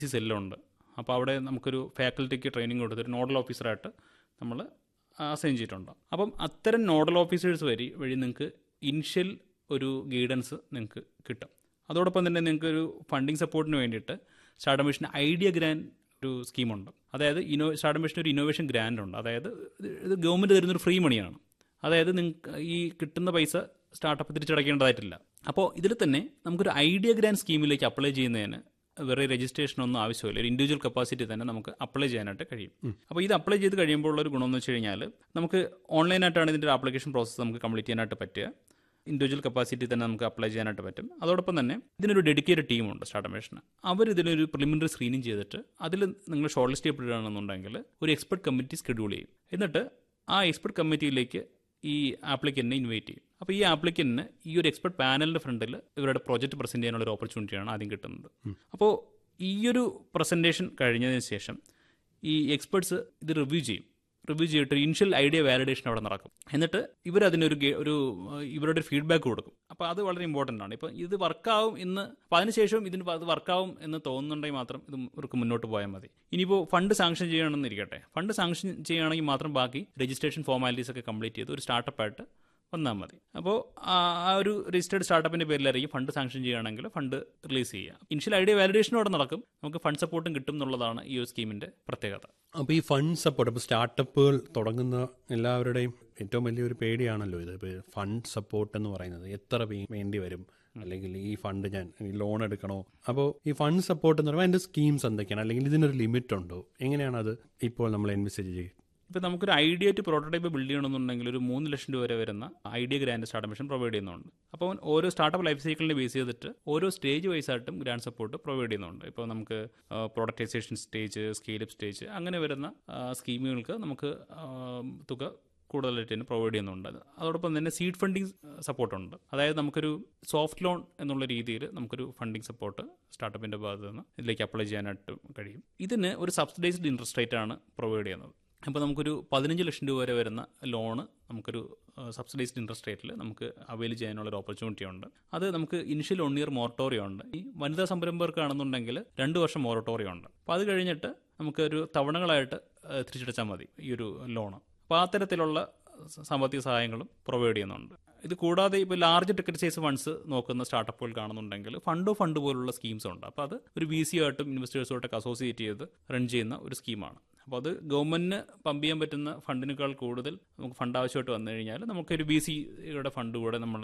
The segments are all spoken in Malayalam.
സെല്ലുണ്ട് അപ്പോൾ അവിടെ നമുക്കൊരു ഫാക്കൽറ്റിക്ക് ട്രെയിനിങ് കൊടുത്ത് ഒരു നോഡൽ ഓഫീസറായിട്ട് നമ്മൾ അസൈൻ ചെയ്തിട്ടുണ്ട് അപ്പം അത്തരം നോഡൽ ഓഫീസേഴ്സ് വഴി വഴി നിങ്ങൾക്ക് ഇനിഷ്യൽ ഒരു ഗൈഡൻസ് നിങ്ങൾക്ക് കിട്ടും അതോടൊപ്പം തന്നെ നിങ്ങൾക്ക് ഒരു ഫണ്ടിങ് സപ്പോർട്ടിന് വേണ്ടിയിട്ട് സ്റ്റാർട്ട് മിഷൻ ഐഡിയ ഗ്രാൻഡ് ഒരു സ്കീമുണ്ട് അതായത് ഇനോ സ്റ്റാർട്ട് മിഷൻ ഒരു ഇന്നോവേഷൻ ഗ്രാൻഡ് ഉണ്ട് അതായത് ഇത് ഇത് ഗവൺമെൻറ് തരുന്നൊരു ഫ്രീ മണിയാണ് അതായത് നിങ്ങൾക്ക് ഈ കിട്ടുന്ന പൈസ സ്റ്റാർട്ടപ്പ് തിരിച്ചടയ്ക്കേണ്ടതായിട്ടില്ല അപ്പോൾ ഇതിൽ തന്നെ നമുക്കൊരു ഐഡിയ ഗ്രാൻഡ് സ്കീമിലേക്ക് അപ്ലൈ ചെയ്യുന്നതിന് വേറെ രജിസ്ട്രേഷൻ ഒന്നും ആവശ്യമില്ല ഒരു ഇൻഡിവിജ്വൽ കപ്പാസിറ്റി തന്നെ നമുക്ക് അപ്ലൈ ചെയ്യാനായിട്ട് കഴിയും അപ്പോൾ ഇത് അപ്ലൈ ചെയ്ത് കഴിയുമ്പോൾ ഉള്ള ഒരു ഗുണമെന്ന് വെച്ച് കഴിഞ്ഞാൽ നമുക്ക് ഓൺലൈനായിട്ടാണ് ഇതിൻ്റെ ഒരു ആപ്ലിക്കേഷൻ പ്രോസസ്സ് നമുക്ക് കംപ്ലീറ്റ് ചെയ്യാനായിട്ട് പറ്റുക ഇൻഡിവിജ്വൽ കപ്പാസിറ്റി തന്നെ നമുക്ക് അപ്ലൈ ചെയ്യാനായിട്ട് പറ്റും അതോടൊപ്പം തന്നെ ഇതിനൊരു ഡെഡിക്കേറ്റഡ് ടീമുണ്ട് സ്റ്റാർട്ട് മേഷന് അവർ ഇതിനൊരു പ്രിലിമിനറി സ്ക്രീനിങ് ചെയ്തിട്ട് അതിൽ നിങ്ങൾ ഷോർട്ട് ലിസ്റ്റ് ചെയ്യപ്പെടുകയാണെന്നുണ്ടെങ്കിൽ ഒരു എക്സ്പെർട്ട് കമ്മിറ്റി സ്കെഡ്യൂൾ ചെയ്യും എന്നിട്ട് ആ എക്സ്പെർട്ട് കമ്മിറ്റിയിലേക്ക് ഈ ആപ്ലിക്കന്റിനെ ഇൻവൈറ്റ് ചെയ്യും അപ്പോൾ ഈ ആപ്ലിക്കന്റിന് ഈ ഒരു എക്സ്പെർട്ട് പാനലിന്റെ ഫ്രണ്ടിൽ ഇവരുടെ പ്രോജക്റ്റ് പ്രസന്റ് ചെയ്യാനുള്ള ഒരു ഓപ്പർച്യൂണിറ്റിയാണ് ആദ്യം കിട്ടുന്നത് അപ്പോൾ ഈ ഒരു പ്രസന്റേഷൻ കഴിഞ്ഞതിന് ശേഷം ഈ എക്സ്പെർട്സ് ഇത് റിവ്യൂ ചെയ്യും റിവ്യൂ ചെയ്തിട്ട് ഇനിഷ്യൽ ഐഡിയ വാലിഡേഷൻ അവിടെ നടക്കും എന്നിട്ട് ഇവർ അതിനൊരു ഗെ- ഒരു ഏഹ്, ഇവരുടെ ഒരു ഫീഡ്ബാക്ക് കൊടുക്കും അപ്പോൾ അത് വളരെ ഇമ്പോർട്ടൻ്റ് ആണ് ഇപ്പം ഇത് വർക്കാവും എന്ന് അപ്പോൾ അതിനുശേഷം ഇതിന് അത് വർക്കാവും എന്ന് തോന്നുന്നുണ്ടെങ്കിൽ മാത്രം ഇത് ഇവർക്ക് മുന്നോട്ട് പോയാൽ മതി ഇനിയിപ്പോൾ ഫണ്ട് സാങ്ഷൻ ചെയ്യണമെന്ന് ഇരിക്കട്ടെ ഫണ്ട് സാങ്ഷൻ ചെയ്യുകയാണെങ്കിൽ മാത്രം ബാക്കി രജിസ്ട്രേഷൻ ഫോർമാലിറ്റീസ് ഒക്കെ കംപ്ലീറ്റ് ചെയ്ത് ഒരു സ്റ്റാർട്ടപ്പായിട്ട് വന്നാൽ മതി അപ്പോൾ ആ ആ ഒരു രജിസ്റ്റേർഡ് സ്റ്റാർട്ടപ്പിന്റെ പേരിലായിരിക്കും ഫണ്ട് സാങ്ഷൻ ചെയ്യുകയാണെങ്കിൽ ഫണ്ട് റിലീസ് ചെയ്യുക ഇനിഷ്യൽ ഐഡിയ വാലിഡേഷനും അവിടെ നടക്കും നമുക്ക് ഫണ്ട് സപ്പോർട്ടും കിട്ടും എന്നുള്ളതാണ് ഈ ഒരു സ്കീമിന്റെ പ്രത്യേകത അപ്പോൾ ഈ ഫണ്ട് സപ്പോർട്ട് ഇപ്പോൾ സ്റ്റാർട്ടപ്പുകൾ തുടങ്ങുന്ന എല്ലാവരുടെയും ഏറ്റവും വലിയൊരു പേടിയാണല്ലോ ഇത് ഇപ്പോൾ ഫണ്ട് സപ്പോർട്ട് എന്ന് പറയുന്നത് എത്ര വേ- വേണ്ടി വരും അല്ലെങ്കിൽ ഈ ഫണ്ട് ഞാൻ ഈ ലോൺ എടുക്കണോ അപ്പോൾ ഈ ഫണ്ട് സപ്പോർട്ട് എന്ന് പറയുമ്പോൾ അതിൻ്റെ സ്കീംസ് എന്തൊക്കെയാണ് അല്ലെങ്കിൽ ഇതിനൊരു ലിമിറ്റ് ഉണ്ടോ എങ്ങനെയാണ് അത് ഇപ്പോൾ നമ്മൾ എൻവിസേജ് ചെയ്യുക ഇപ്പം നമുക്കൊരു ഐഡിയ ടു പ്രോട്ടോടൈപ്പ് ബിൽഡ് ചെയ്യണമെന്നുണ്ടെങ്കിൽ ഒരു മൂന്ന് ലക്ഷം രൂപ വരെ വരുന്ന idea grant start mission provide ചെയ്യുന്നുണ്ട് അപ്പോൾ ഓരോ സ്റ്റാർട്ടപ്പ് ലൈഫ് സൈക്കിളിനെ ബേസ് ചെയ്തിട്ട് ഓരോ സ്റ്റേജ് വൈസ് ആയിട്ടും ഗ്രാൻഡ് സപ്പോർട്ട് പ്രൊവൈഡ് ചെയ്യുന്നുണ്ട് ഇപ്പോൾ നമുക്ക് പ്രൊഡക്റ്റൈസേഷൻ സ്റ്റേജ് സ്കെയിലപ്പ് സ്റ്റേജ് അങ്ങനെ വരുന്ന ആ, സ്കീമുകൾക്ക് നമുക്ക് ആ, തുക കൂടുതലായിട്ട് തന്നെ പ്രൊവൈഡ് ചെയ്യുന്നുണ്ട് അതോടൊപ്പം തന്നെ സീഡ് ഫണ്ടിങ് സപ്പോർട്ടുണ്ട് അതായത് നമുക്കൊരു സോഫ്റ്റ് ലോൺ എന്നുള്ള രീതിയിൽ നമുക്കൊരു ഫണ്ടിങ് സപ്പോർട്ട് സ്റ്റാർട്ടപ്പിന്റെ ഭാഗത്ത് നിന്ന് ഇതിലേക്ക് അപ്ലൈ ചെയ്യാനായിട്ട് കഴിയും ഇതിന് ഒരു സബ്സിഡൈസ്ഡ് ഇൻട്രസ്റ്റ് റേറ്റ് ആണ് പ്രൊവൈഡ് ചെയ്യുന്നത് അപ്പോൾ നമുക്കൊരു പതിനഞ്ച് ലക്ഷം രൂപ വരെ വരുന്ന ലോണ് നമുക്കൊരു സബ്സിഡൈസ്ഡ് ഇൻട്രസ്റ്റ് റേറ്റിൽ നമുക്ക് അവൈൽ ചെയ്യാനുള്ള ഒരു ഓപ്പർച്യൂണിറ്റി ഉണ്ട് അത് നമുക്ക് ഇനിഷ്യൽ വൺ ഇയർ മൊറട്ടോറിയം ഉണ്ട് ഈ വനിതാ സംരംഭകർക്കാണെന്നുണ്ടെങ്കിൽ രണ്ട് വർഷം മൊറട്ടോറിയം ഉണ്ട് അപ്പോൾ അത് കഴിഞ്ഞിട്ട് നമുക്കൊരു തവണകളായിട്ട് ആ, തിരിച്ചടച്ചാൽ മതി ഈ ഒരു ലോണ് അപ്പോൾ ആ തരത്തിലുള്ള സ- സാമ്പത്തിക സഹായങ്ങളും പ്രൊവൈഡ് ചെയ്യുന്നുണ്ട് ഇത് കൂടാതെ ഇപ്പോൾ ലാർജ് ടിക്കറ്റ് സൈസ് ഫണ്ട്സ് നോക്കുന്ന സ്റ്റാർട്ടപ്പുകൾ കാണുന്നുണ്ടെങ്കിൽ ഫണ്ട് ഓഫ് ഫണ്ട് പോലുള്ള സ്കീംസ് ഉണ്ട് അപ്പോൾ അത് ഒരു വി സി ആയിട്ടും ഇൻവെസ്റ്റേഴ്സുമായിട്ടൊക്കെ അസോസിയേറ്റ് ചെയ്ത് റൺ ചെയ്യുന്ന ഒരു സ്കീമാണ് അപ്പോൾ അത് ഗവൺമെന്റിന് പമ്പ് ചെയ്യാൻ പറ്റുന്ന ഫണ്ടിനേക്കാൾ കൂടുതൽ നമുക്ക് ഫണ്ട് ആവശ്യമായിട്ട് വന്നു കഴിഞ്ഞാൽ നമുക്കൊരു ബി സിയുടെ ഫണ്ട് കൂടെ നമ്മൾ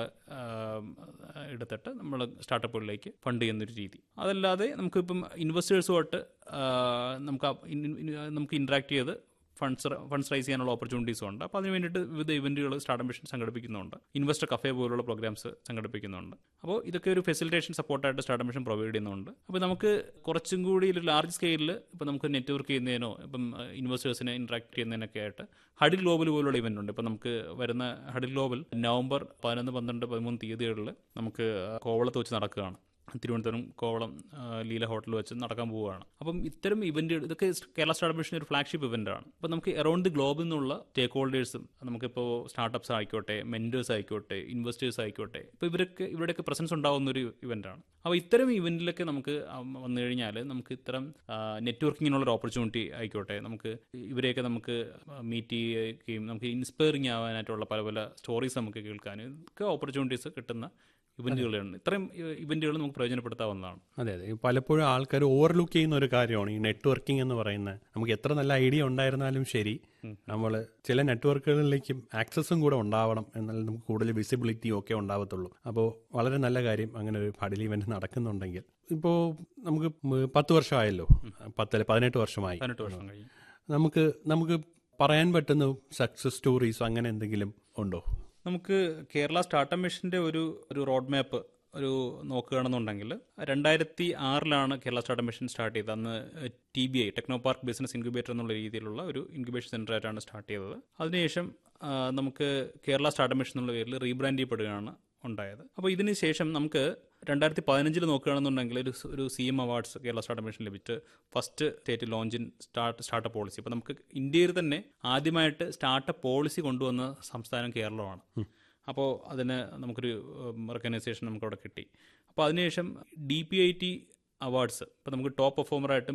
എടുത്തിട്ട് നമ്മൾ സ്റ്റാർട്ടപ്പുകളിലേക്ക് ഫണ്ട് ചെയ്യുന്നൊരു രീതി അതല്ലാതെ നമുക്കിപ്പം ഇൻവെസ്റ്റേഴ്സുമായിട്ട് നമുക്ക് ആ ഇൻ- ഇൻ- നമുക്ക് ഇൻട്രാക്ട് ചെയ്ത് ഫണ്ട്സ് ഫണ്ട്സ് റൈസ് ചെയ്യാനുള്ള ഓപ്പർച്യൂണിറ്റീസും ഉണ്ട് അപ്പോൾ അതിന് വേണ്ടിയിട്ട് വിവിധ ഇവന്റുകൾ സ്റ്റാർട്ടപ്പ് മിഷൻ സംഘടിപ്പിക്കുന്നുണ്ട് ഇൻവെസ്റ്റർ കഫേ പോലുള്ള പ്രോഗ്രാംസ് സംഘടിപ്പിക്കുന്നുണ്ട് അപ്പോൾ ഇതൊക്കെ ഒരു ഫെസിലിറ്റേഷൻ സപ്പോർട്ടായിട്ട് സ്റ്റാർട്ടപ്പ് മിഷൻ പ്രൊവൈഡ് ചെയ്യുന്നുണ്ട് അപ്പോൾ നമുക്ക് കുറച്ചും കൂടി ഒരു ലാർജ് സ്കെയിലിൽ ഇപ്പോൾ നമുക്ക് നെറ്റ്വർക്ക് ചെയ്യുന്നതിനോ ഇപ്പം ഇൻവെസ്റ്റേഴ്സിനെ ഇൻട്രാക്ട് ചെയ്യുന്നതിനൊക്കെ ആയിട്ട് ഹഡിൽ ഗ്ലോബൽ പോലുള്ള ഇവന്റ് ഉണ്ട് ഇപ്പം നമുക്ക് വരുന്ന ഹഡിൽ ഗ്ലോബൽ നവംബർ പതിനൊന്ന് പന്ത്രണ്ട് പതിമൂന്ന് തീയതികളിൽ നമുക്ക് കോവളത്ത് വെച്ച് നടക്കുകയാണ് തിരുവനന്തപുരം കോവളം ആ, ലീല ഹോട്ടലിൽ വെച്ച് നടക്കാൻ പോവുകയാണ് അപ്പം ഇത്തരം ഇവന്റ് ഇതൊക്കെ കേരള സ്റ്റാർട്ടപ്പ് മിഷൻ ഒരു ഫ്ലാഗ്ഷിപ്പ് ഇവന്റ് ആണ് അപ്പം നമുക്ക് അറൌണ്ട് ദി ഗ്ലോബിൽ നിന്നുള്ള സ്റ്റേക്ക് ഹോൾഡേഴ്സും നമുക്കിപ്പോൾ സ്റ്റാർട്ടപ്സ് ആയിക്കോട്ടെ മെന്റേഴ്സ് ആയിക്കോട്ടെ ഇൻവെസ്റ്റേഴ്സ് ആയിക്കോട്ടെ ഇപ്പോൾ ഇവരൊക്കെ ഇവിടെയൊക്കെ പ്രസൻസ് ഉണ്ടാവുന്ന ഒരു ഇവന്റ് ആണ് അപ്പോൾ ഇത്തരം ഇവന്റിലൊക്കെ നമുക്ക് അം- വന്നു കഴിഞ്ഞാൽ നമുക്ക് ഇത്തരം നെറ്റ്വർക്കിങ്ങിനുള്ള ഒരു ഓപ്പർച്യൂണിറ്റി ആയിക്കോട്ടെ നമുക്ക് ഇവരെയൊക്കെ നമുക്ക് മീറ്റ് ചെയ്യുകയും നമുക്ക് ഇൻസ്പയറിംഗ് ആവാനായിട്ടുള്ള പല പല സ്റ്റോറീസ് നമുക്ക് കേൾക്കാനും ഒക്കെ ഓപ്പർച്യൂണിറ്റീസ് കിട്ടുന്ന ഇവന്റുകളാണ് ഇത്രയും ഇവന്റുകൾ നമുക്ക് പ്രയോജനപ്പെടുത്താവുന്നതാണ് അതെ അതെ പലപ്പോഴും ആൾക്കാർ ഓവർലുക്ക് ചെയ്യുന്ന ഒരു കാര്യമാണ് ഈ നെറ്റ്വർക്കിംഗ് എന്ന് പറയുന്നത് നമുക്ക് എത്ര നല്ല ഐഡിയ ഉണ്ടായിരുന്നാലും ശരി നമ്മൾ ചില നെറ്റ്വർക്കുകളിലേക്കും ആക്സസും കൂടെ ഉണ്ടാവണം എന്നാൽ നമുക്ക് കൂടുതൽ വിസിബിലിറ്റിയും ഒക്കെ ഉണ്ടാവത്തുള്ളൂ അപ്പോൾ വളരെ നല്ല കാര്യം അങ്ങനെ ഒരു പടിൽ ഇവന്റ് നടക്കുന്നുണ്ടെങ്കിൽ ഇപ്പോൾ നമുക്ക് മ് പത്ത് വർഷമായല്ലോ പത്തല്ല പതിനെട്ട് വർഷമായി പതിനെട്ട് വർഷം കഴിഞ്ഞു നമുക്ക് നമുക്ക് പറയാൻ പറ്റുന്ന സക്സസ് സ്റ്റോറീസ് അങ്ങനെ എന്തെങ്കിലും ഉണ്ടോ നമുക്ക് കേരള സ്റ്റാർട്ടപ്പ് മിഷന്റെ ഒരു ഒരു റോഡ് മാപ്പ് ഒരു നോക്കുകയാണെന്നുണ്ടെങ്കിൽ രണ്ടായിരത്തി ആറിലാണ് കേരള സ്റ്റാർട്ടപ്പ് മിഷൻ സ്റ്റാർട്ട് ചെയ്തത് അന്ന് T B I Technopark business incubator എന്നുള്ള രീതിയിലുള്ള ഒരു ഇൻക്യുബേഷൻ സെന്റർ ആയിട്ടാണ് സ്റ്റാർട്ട് ചെയ്തത് അതിനുശേഷം ആ, നമുക്ക് കേരള സ്റ്റാർട്ടപ്പ് മിഷൻ എന്നുള്ള പേരിൽ റീബ്രാൻഡ് ചെയ്യപ്പെടുകയാണ് ഉണ്ടായത് അപ്പോൾ ഇതിന് ശേഷം നമുക്ക് രണ്ടായിരത്തി പതിനഞ്ചിൽ നോക്കുകയാണെന്നുണ്ടെങ്കിൽ ഒരു സ് ഒരു C M awards Kerala startup mission ലഭിച്ച് first state launch in start startup policy അപ്പോൾ നമുക്ക് ഇന്ത്യയിൽ തന്നെ ആദ്യമായിട്ട് സ്റ്റാർട്ടപ്പ് പോളിസി കൊണ്ടുവന്ന സംസ്ഥാനം കേരളമാണ് അപ്പോൾ അതിന് നമുക്കൊരു റെക്കഗ്നൈസേഷൻ നമുക്കവിടെ കിട്ടി അപ്പോൾ അതിനുശേഷം D P I T awards ഇപ്പോൾ നമുക്ക് ടോപ്പ് പെർഫോമറായിട്ടും